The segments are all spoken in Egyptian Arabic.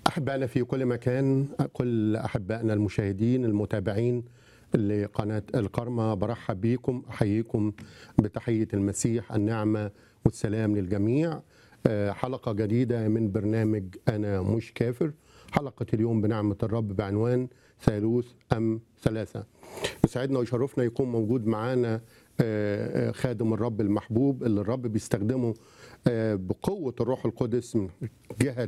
أحبائنا في كل مكان كل أحبائنا المشاهدين المتابعين لقناة القرمة برحب بيكم أحييكم بتحية المسيح النعمة والسلام للجميع آه، حلقة جديدة من برنامج أنا مش كافر حلقة اليوم بنعمة الرب بعنوان ثالوث أم ثلاثة يسعدنا ويشرفنا يكون موجود معانا آه، آه، خادم الرب المحبوب اللي الرب بيستخدمه آه، بقوة الروح القدس من جهة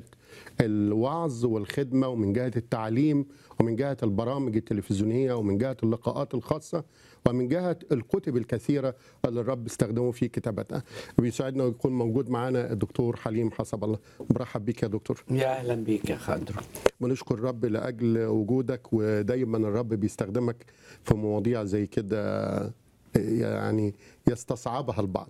الوعظ والخدمة ومن جهة التعليم ومن جهة البرامج التلفزيونية ومن جهة اللقاءات الخاصة ومن جهة الكتب الكثيرة اللي الرب استخدمه في كتابتها بيسعدنا ويكون موجود معنا الدكتور حليم حسب الله برحب بيك يا دكتور يا اهلا بيك يا خاندرو ونشكر الرب لاجل وجودك ودايما الرب بيستخدمك في مواضيع زي كده يعني يستصعبها البعض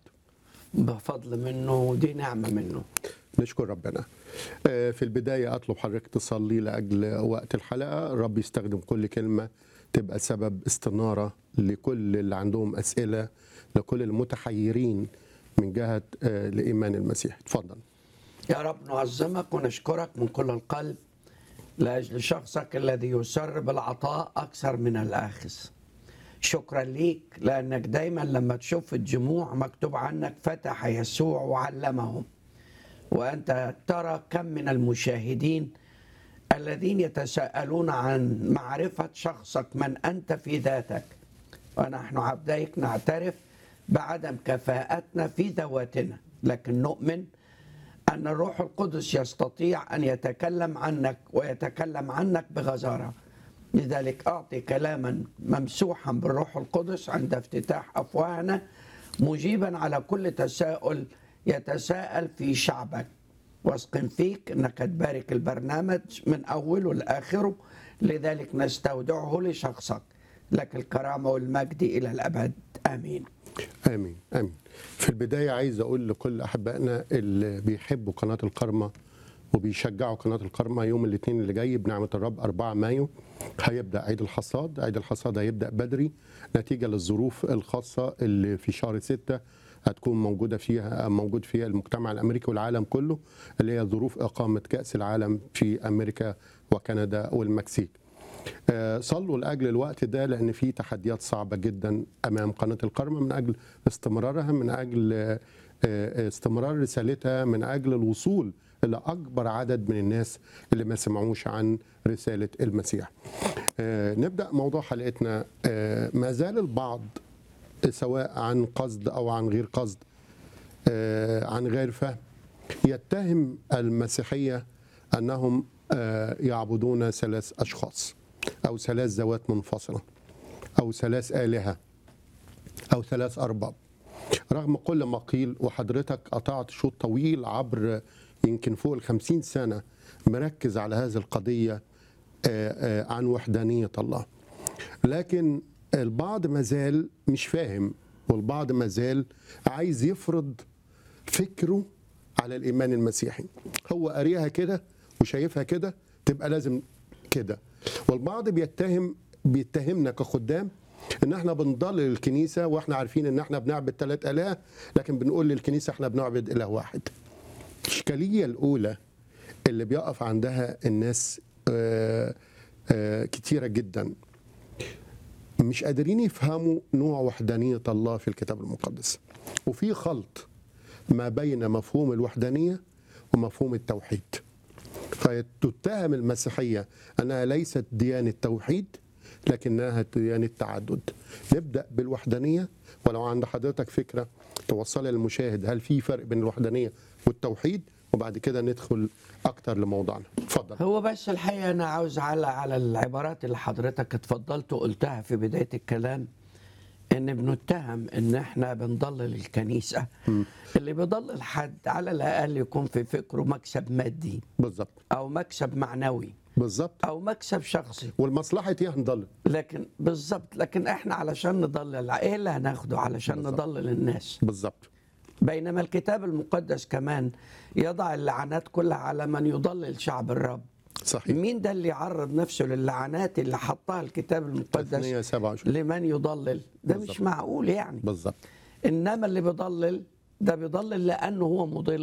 بفضل منه ودي نعمه منه نشكر ربنا آه، في البداية أطلب حضرتك تصلي لأجل وقت الحلقة الرب يستخدم كل كلمة تبقى سبب استنارة لكل اللي عندهم أسئلة لكل المتحيرين من جهة آه، لإيمان المسيح اتفضل يا رب نعظمك ونشكرك من كل القلب لاجل شخصك الذي يسر بالعطاء اكثر من الاخذ شكرا ليك لانك دايما لما تشوف الجموع مكتوب عنك فتح يسوع وعلمهم وانت ترى كم من المشاهدين الذين يتساءلون عن معرفه شخصك من انت في ذاتك ونحن عبديك نعترف بعدم كفاءتنا في ذواتنا لكن نؤمن أن الروح القدس يستطيع أن يتكلم عنك ويتكلم عنك بغزارة لذلك أعطي كلاما ممسوحا بالروح القدس عند افتتاح أفواهنا مجيبا على كل تساؤل يتساءل في شعبك واثق فيك أنك تبارك البرنامج من أوله لآخره لذلك نستودعه لشخصك لك الكرامة والمجد إلى الأبد آمين آمين آمين في البداية عايز أقول لكل أحبائنا اللي بيحبوا قناة الكرمة وبيشجعوا قناة الكرمة يوم الاثنين اللي جاي بنعمة الرب 4 مايو هيبدأ عيد الحصاد عيد الحصاد هيبدأ بدري نتيجة للظروف الخاصة اللي في شهر 6 هتكون موجودة فيها موجود فيها المجتمع الأمريكي والعالم كله اللي هي ظروف إقامة كأس العالم في أمريكا وكندا والمكسيك آه، صلوا لاجل الوقت ده لان في تحديات صعبه جدا امام قناه الكرمه من اجل استمرارها من اجل آه، آه، استمرار رسالتها من اجل الوصول الى اكبر عدد من الناس اللي ما سمعوش عن رساله المسيح. آه، نبدا موضوع حلقتنا آه، ما زال البعض سواء عن قصد او عن غير قصد آه، عن غير فهم يتهم المسيحيه انهم آه، يعبدون ثلاث اشخاص او ثلاث ذوات منفصله او ثلاث الهه او ثلاث ارباب رغم كل ما قيل وحضرتك قطعت شوط طويل عبر يمكن فوق الخمسين سنه مركز على هذه القضيه آه، آه، عن وحدانيه الله لكن البعض مازال مش فاهم والبعض مازال عايز يفرض فكره على الايمان المسيحي هو قاريها كده وشايفها كده تبقى لازم كده والبعض بيتهم بيتهمنا كخدام ان احنا بنضلل الكنيسه واحنا عارفين ان احنا بنعبد ثلاث الهه لكن بنقول للكنيسه احنا بنعبد اله واحد الاشكاليه الاولى اللي بيقف عندها الناس آه، آه، كتيره جدا مش قادرين يفهموا نوع وحدانيه الله في الكتاب المقدس وفي خلط ما بين مفهوم الوحدانيه ومفهوم التوحيد فتتهم المسيحيه انها ليست ديانه توحيد لكنها ديانه تعدد نبدا بالوحدانيه ولو عند حضرتك فكره توصلها للمشاهد هل في فرق بين الوحدانيه والتوحيد وبعد كده ندخل اكتر لموضوعنا اتفضل هو بس الحقيقه انا عاوز اعلق على العبارات اللي حضرتك اتفضلت وقلتها في بدايه الكلام ان بنتهم ان احنا بنضلل الكنيسه اللي بيضلل حد على الاقل يكون في فكره مكسب مادي بالظبط او مكسب معنوي بالظبط او مكسب شخصي والمصلحه ايه هنضل لكن بالظبط لكن احنا علشان نضلل ايه اللي هناخده علشان بالظبط. نضلل الناس بالظبط بينما الكتاب المقدس كمان يضع اللعنات كلها على من يضلل شعب الرب صحيح مين ده اللي يعرض نفسه للعنات اللي حطها الكتاب المقدس تثنية 27 لمن يضلل ده بالظبط. مش معقول يعني بالظبط انما اللي بيضلل ده بيضلل لانه هو مضل